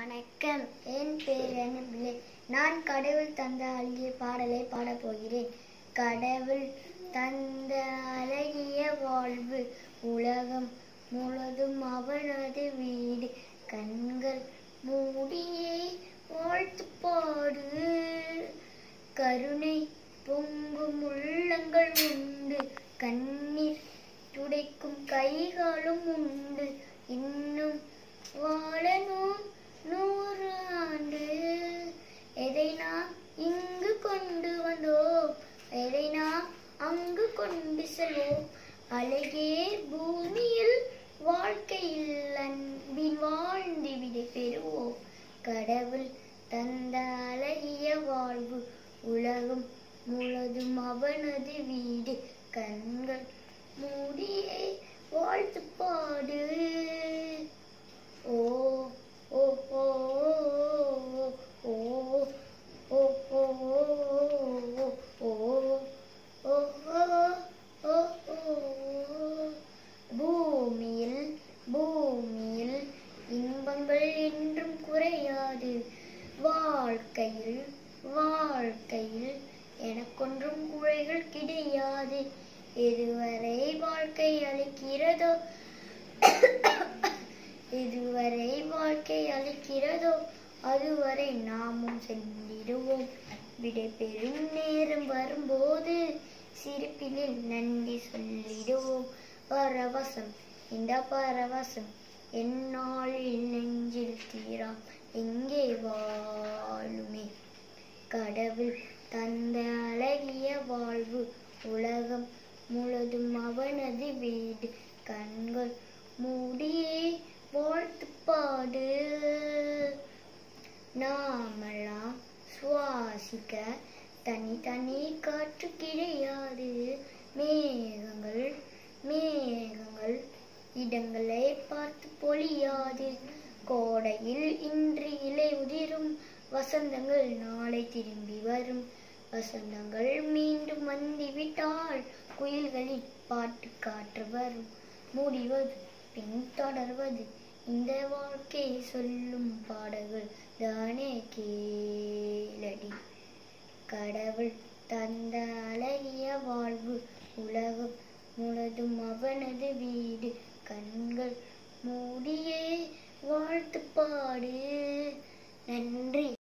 வணக்கம் என் பேர் அனுபிள்ளை நான் கடவுள் தந்த அழகிய பாடலை பாடப் போகிறேன் கடவுள் தந்த அழகிய வாழ்வு உலகம் முழுதும் அவனது வீடு கண்கள் மூடியே வாழ்த்து பாடு கருணை பொங்கும் உள்ளங்கள் உண்டு கண்ணீர் துடைக்கும் கைகளும் உண்டு இன்னும் வாழணும் நூறு ஆண்டு எதை நாம் இங்கு கொண்டு வந்தோம் எதை நாம் அங்கு கொண்டு செல்வோம் அழகே பூமியில் வாழ்க்கையில் அன்பின் வாழ்ந்து விடை பெறுவோம் கடவுள் தந்த அழகிய வாழ்வு உலகம் முழுதும் அவனது வீடு கண்கள் மூடியே வாழ்த்து பாடு ஓ ஓ ஓ ஓ ஓ ஓ ஓ ஓ பூமியில் பூமியில் இன்பங்கள் என்றும் குறையாது வாழ்க்கையில் வாழ்க்கையில் எனக்கொன்றும் குறைகள் கிடையாது எதுவரை வாழ்க்கை அளிக்கிறதோ எதுவரை வாழ்க்கை அளிக்கிறதோ அதுவரை நாமும் சென்றிடுவோம் விடைபெறும் நேரம் வரும்போது சிரிப்பினில் நன்றி சொல்லிடுவோம் பரவசம் இந்த பரவசம் என்னாளில் நெஞ்சில் தீரா எங்கே வாழுமே கடவுள் தந்த அழகிய வாழ்வு உலகம் முழுதும் அவனது வீடு கண்கள் மூடியே வாழ்த்து பாடு நாமெல்லாம் சுவாசிக்க தனி தனி காற்று கிடையாது மேகங்கள் மேகங்கள் இடங்களை பார்த்து பொழியாது கோடையில் இன்று இலை உதிரும் வசந்தங்கள் நாளை திரும்பி வரும் வசந்தங்கள் மீண்டும் வந்துவிட்டால் குயில்களில் பாட்டு காற்று வரும் முடிவது பின் தொடர்வது இந்த வாழ்க்கை சொல்லும் பாடல்கள் தானே கேளடி கடவுள் தந்த அழகிய வாழ்வு உலகம் முழுதும் அவனது வீடு கண்கள் மூடியே வாழ்த்து பாடு நன்றி